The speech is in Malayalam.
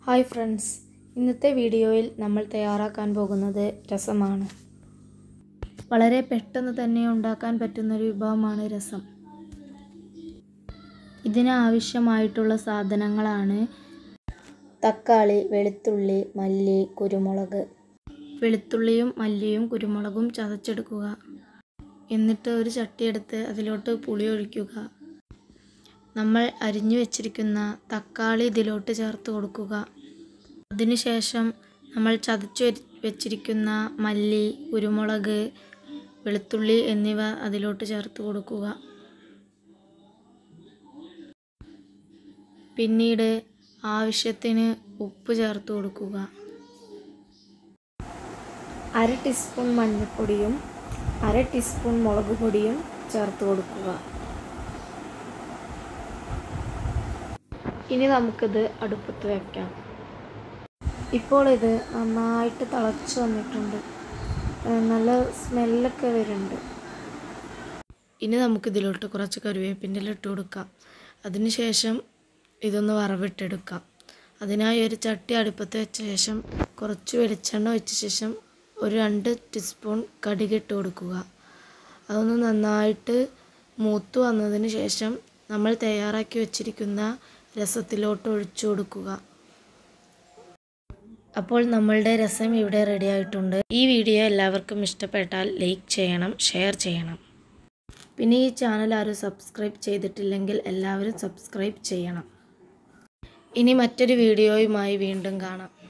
ഹായ് ഫ്രണ്ട്സ് ഇന്നത്തെ വീഡിയോയിൽ നമ്മൾ തയ്യാറാക്കാൻ പോകുന്നത് രസമാണ് വളരെ പെട്ടെന്ന് തന്നെ ഉണ്ടാക്കാൻ പറ്റുന്നൊരു വിഭവമാണ് രസം ഇതിന് ആവശ്യമായിട്ടുള്ള സാധനങ്ങളാണ് തക്കാളി വെളുത്തുള്ളി മല്ലി കുരുമുളക് വെളുത്തുള്ളിയും മല്ലിയും കുരുമുളകും ചതച്ചെടുക്കുക എന്നിട്ട് ഒരു ചട്ടിയെടുത്ത് അതിലോട്ട് പുളി ഒഴിക്കുക നമ്മൾ അരിഞ്ഞു വെച്ചിരിക്കുന്ന തക്കാളി ഇതിലോട്ട് ചേർത്ത് കൊടുക്കുക അതിനുശേഷം നമ്മൾ ചതച്ചു വെച്ച് വെച്ചിരിക്കുന്ന മല്ലി കുരുമുളക് വെളുത്തുള്ളി എന്നിവ അതിലോട്ട് ചേർത്ത് കൊടുക്കുക പിന്നീട് ആവശ്യത്തിന് ഉപ്പ് ചേർത്ത് കൊടുക്കുക അര ടീസ്പൂൺ മഞ്ഞൾപ്പൊടിയും അര ടീസ്പൂൺ മുളക് പൊടിയും ചേർത്ത് കൊടുക്കുക ഇനി നമുക്കിത് അടുപ്പത്ത് വയ്ക്കാം ഇപ്പോൾ ഇത് നന്നായിട്ട് തിളച്ച് വന്നിട്ടുണ്ട് ഏഹ് നല്ല സ്മെല്ലൊക്കെ വരുന്നുണ്ട് ഇനി നമുക്കിതിലോട്ട് കുറച്ച് കറിവേപ്പിൻ്റെ ഇല ഇട്ട് കൊടുക്കാം അതിനുശേഷം ഇതൊന്ന് വറവിട്ടെടുക്കാം അതിനായി ഒരു ചട്ടി അടുപ്പത്ത് വെച്ച ശേഷം കുറച്ച് വെളിച്ചെണ്ണ വെച്ച ശേഷം ഒരു രണ്ട് ടീസ്പൂൺ കടുക് ഇട്ട് കൊടുക്കുക അതൊന്ന് നന്നായിട്ട് മൂത്ത് വന്നതിന് ശേഷം നമ്മൾ തയ്യാറാക്കി വെച്ചിരിക്കുന്ന രസത്തിലോട്ട് ഒഴിച്ചു കൊടുക്കുക അപ്പോൾ നമ്മളുടെ രസം ഇവിടെ റെഡി ആയിട്ടുണ്ട് ഈ വീഡിയോ എല്ലാവർക്കും ഇഷ്ടപ്പെട്ടാൽ ലൈക്ക് ചെയ്യണം ഷെയർ ചെയ്യണം പിന്നെ ഈ ചാനൽ ആരും സബ്സ്ക്രൈബ് ചെയ്തിട്ടില്ലെങ്കിൽ എല്ലാവരും സബ്സ്ക്രൈബ് ചെയ്യണം ഇനി മറ്റൊരു വീഡിയോയുമായി വീണ്ടും കാണാം